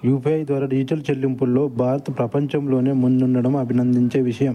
UPI ద్వారా digital చెల్లింపుల్లో భారత్ ప్రపంచంలోనే ముందుండడం అభినందించే విషయం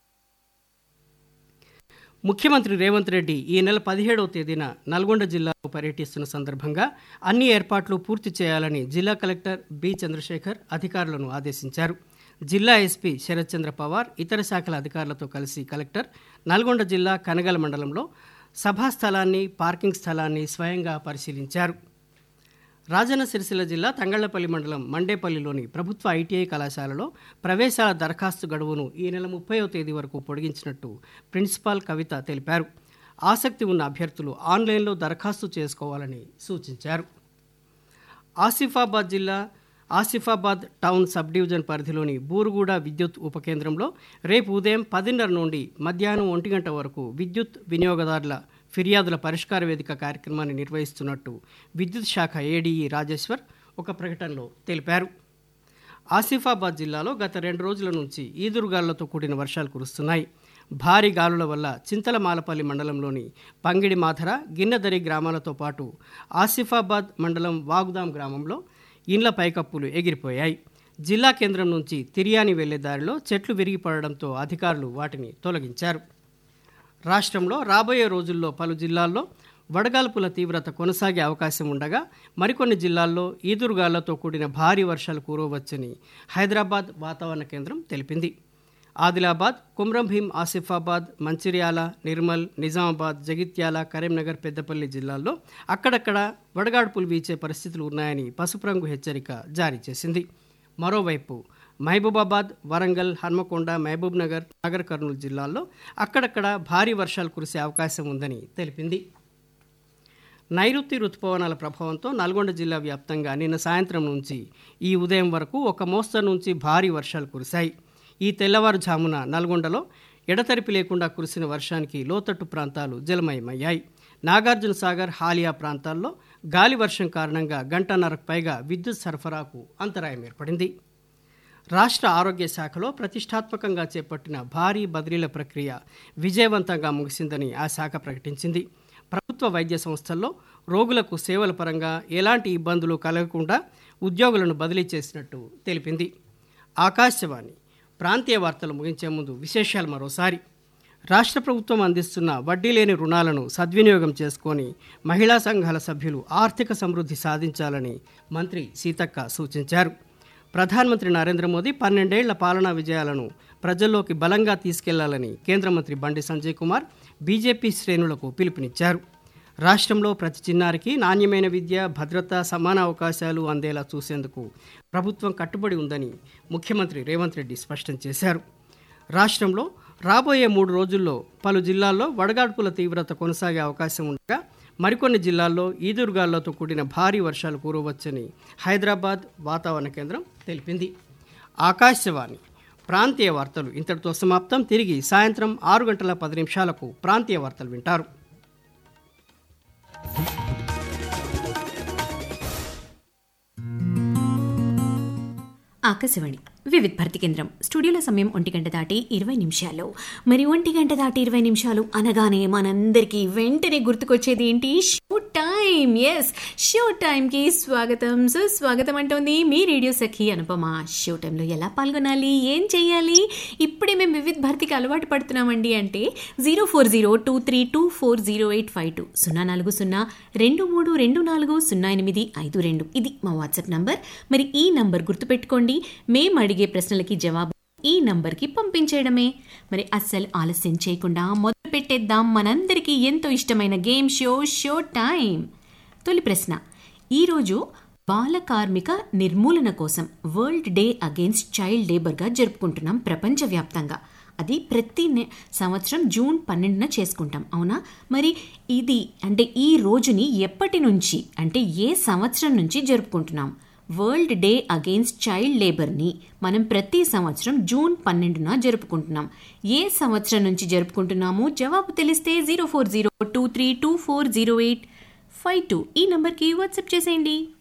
ముఖ్యమంత్రి రేవంత్ రెడ్డి ఈ నెల పదిహేడవ తేదీన నల్గొండ జిల్లాలో పర్యటిస్తున్న సందర్భంగా అన్ని ఏర్పాట్లు పూర్తి చేయాలని జిల్లా కలెక్టర్ బి చంద్రశేఖర్ అధికారులను ఆదేశించారు జిల్లా ఎస్పీ శరత్ చంద్ర పవార్ ఇతర శాఖల అధికారులతో కలిసి కలెక్టర్ నల్గొండ జిల్లా కనగల మండలంలో సభా స్థలాన్ని పార్కింగ్ స్థలాన్ని స్వయంగా పరిశీలించారు రాజన్న సిరిసిల్ల జిల్లా తంగళ్లపల్లి మండలం మండేపల్లిలోని ప్రభుత్వ ఐటీఐ కళాశాలలో ప్రవేశాల దరఖాస్తు గడువును ఈ నెల ముప్పైవ తేదీ వరకు పొడిగించినట్టు ప్రిన్సిపాల్ కవిత తెలిపారు ఆసక్తి ఉన్న అభ్యర్థులు ఆన్లైన్లో దరఖాస్తు చేసుకోవాలని సూచించారు ఆసిఫాబాద్ జిల్లా ఆసిఫాబాద్ టౌన్ సబ్ డివిజన్ పరిధిలోని బూరుగుడ విద్యుత్ ఉపకేంద్రంలో రేపు ఉదయం పదిన్నర నుండి మధ్యాహ్నం ఒంటి గంట వరకు విద్యుత్ వినియోగదారుల ఫిర్యాదుల పరిష్కార వేదిక కార్యక్రమాన్ని నిర్వహిస్తున్నట్టు విద్యుత్ శాఖ ఏడీఈ రాజేశ్వర్ ఒక ప్రకటనలో తెలిపారు ఆసిఫాబాద్ జిల్లాలో గత రెండు రోజుల నుంచి ఈదురుగాలులతో కూడిన వర్షాలు కురుస్తున్నాయి భారీ గాలుల వల్ల చింతలమాలపల్లి మండలంలోని పంగిడి మాధర గిన్నెదరి గ్రామాలతో పాటు ఆసిఫాబాద్ మండలం వాగుదాం గ్రామంలో ఇండ్ల పైకప్పులు ఎగిరిపోయాయి జిల్లా కేంద్రం నుంచి తిరియాని వెళ్లే దారిలో చెట్లు విరిగిపడడంతో అధికారులు వాటిని తొలగించారు రాష్ట్రంలో రాబోయే రోజుల్లో పలు జిల్లాల్లో వడగాల్పుల తీవ్రత కొనసాగే అవకాశం ఉండగా మరికొన్ని జిల్లాల్లో ఈదురుగాళ్లతో కూడిన భారీ వర్షాలు కురవచ్చని హైదరాబాద్ వాతావరణ కేంద్రం తెలిపింది ఆదిలాబాద్ కుమ్రంభీం ఆసిఫాబాద్ మంచిర్యాల నిర్మల్ నిజామాబాద్ జగిత్యాల కరీంనగర్ పెద్దపల్లి జిల్లాల్లో అక్కడక్కడ వడగాడ్పులు వీచే పరిస్థితులు ఉన్నాయని పసుపు రంగు హెచ్చరిక జారీ చేసింది మరోవైపు మహబూబాబాద్ వరంగల్ హన్మకొండ మహబూబ్ నగర్ నాగర్ కర్నూలు జిల్లాల్లో అక్కడక్కడ భారీ వర్షాలు కురిసే అవకాశం ఉందని తెలిపింది నైరుతి రుతుపవనాల ప్రభావంతో నల్గొండ జిల్లా వ్యాప్తంగా నిన్న సాయంత్రం నుంచి ఈ ఉదయం వరకు ఒక మోస్తరు నుంచి భారీ వర్షాలు కురిశాయి ఈ తెల్లవారుజామున నల్గొండలో ఎడతెరిపి లేకుండా కురిసిన వర్షానికి లోతట్టు ప్రాంతాలు జలమయమయ్యాయి నాగార్జున సాగర్ హాలియా ప్రాంతాల్లో గాలి వర్షం కారణంగా గంటన్నరకు పైగా విద్యుత్ సరఫరాకు అంతరాయం ఏర్పడింది రాష్ట్ర ఆరోగ్య శాఖలో ప్రతిష్టాత్మకంగా చేపట్టిన భారీ బదిలీల ప్రక్రియ విజయవంతంగా ముగిసిందని ఆ శాఖ ప్రకటించింది ప్రభుత్వ వైద్య సంస్థల్లో రోగులకు సేవల పరంగా ఎలాంటి ఇబ్బందులు కలగకుండా ఉద్యోగులను బదిలీ చేసినట్టు తెలిపింది ఆకాశవాణి ప్రాంతీయ వార్తలు ముగించే ముందు విశేషాలు మరోసారి రాష్ట్ర ప్రభుత్వం అందిస్తున్న వడ్డీ లేని రుణాలను సద్వినియోగం చేసుకొని మహిళా సంఘాల సభ్యులు ఆర్థిక సమృద్ధి సాధించాలని మంత్రి సీతక్క సూచించారు ప్రధానమంత్రి నరేంద్ర మోదీ పన్నెండేళ్ల పాలనా విజయాలను ప్రజల్లోకి బలంగా తీసుకెళ్లాలని కేంద్ర మంత్రి బండి సంజయ్ కుమార్ బీజేపీ శ్రేణులకు పిలుపునిచ్చారు రాష్ట్రంలో ప్రతి చిన్నారికి నాణ్యమైన విద్య భద్రత సమాన అవకాశాలు అందేలా చూసేందుకు ప్రభుత్వం కట్టుబడి ఉందని ముఖ్యమంత్రి రేవంత్ రెడ్డి స్పష్టం చేశారు రాష్ట్రంలో రాబోయే మూడు రోజుల్లో పలు జిల్లాల్లో వడగాడ్పుల తీవ్రత కొనసాగే అవకాశం ఉండగా మరికొన్ని జిల్లాల్లో ఈదురుగాళ్లతో కూడిన భారీ వర్షాలు కురవచ్చని హైదరాబాద్ వాతావరణ కేంద్రం తెలిపింది ఆకాశవాణి ప్రాంతీయ వార్తలు ఇంతటితో సమాప్తం తిరిగి సాయంత్రం ఆరు గంటల పది నిమిషాలకు ప్రాంతీయ వార్తలు వింటారు ఆకాశవాణి వివిధ భారతి కేంద్రం స్టూడియోలో సమయం ఒంటి గంట దాటి ఇరవై నిమిషాలు మరి ఒంటి గంట దాటి ఇరవై నిమిషాలు అనగానే మనందరికీ వెంటనే గుర్తుకొచ్చేది ఏంటి షో టైం ఎస్ షో టైంకి స్వాగతం సుస్వాగతం అంటోంది మీ రేడియో సఖి అనుపమ షో టైంలో ఎలా పాల్గొనాలి ఏం చేయాలి ఇప్పుడే మేము వివిధ భారతికి అలవాటు పడుతున్నామండి అంటే zero four zero two three two four zero eight five two సున్నా నాలుగు సున్నా రెండు మూడు రెండు నాలుగు సున్నా ఎనిమిది ఐదు రెండు ఇది మా వాట్సాప్ నంబర్ మరి ఈ నంబర్ గుర్తుపెట్టుకోండి మేము అడిగే ప్రశ్నలకి జవాబు ఈ నంబర్కి పంపించేయడమే మరి అస్సలు ఆలస్యం చేయకుండా మొదలు పెట్టేద్దాం మనందరికీ ఎంతో ఇష్టమైన గేమ్ షో షో టైం తొలి ప్రశ్న ఈరోజు బాల కార్మిక నిర్మూలన కోసం వరల్డ్ డే అగేన్స్ట్ చైల్డ్ లేబర్గా జరుపుకుంటున్నాం ప్రపంచవ్యాప్తంగా అది ప్రతి నె- సంవత్సరం జూన్ పన్నెండున చేసుకుంటాం అవునా మరి ఇది అంటే ఈ రోజుని ఎప్పటి నుంచి అంటే ఏ సంవత్సరం నుంచి జరుపుకుంటున్నాం వరల్డ్ డే అగెయిన్స్ట్ చైల్డ్ లేబర్ని మనం ప్రతి సంవత్సరం జూన్ పన్నెండున జరుపుకుంటున్నాం ఏ సంవత్సరం నుంచి జరుపుకుంటున్నాము జవాబు తెలిస్తే zero four zero two three two four zero eight five two ఈ నంబర్కి వాట్సాప్ చేసేయండి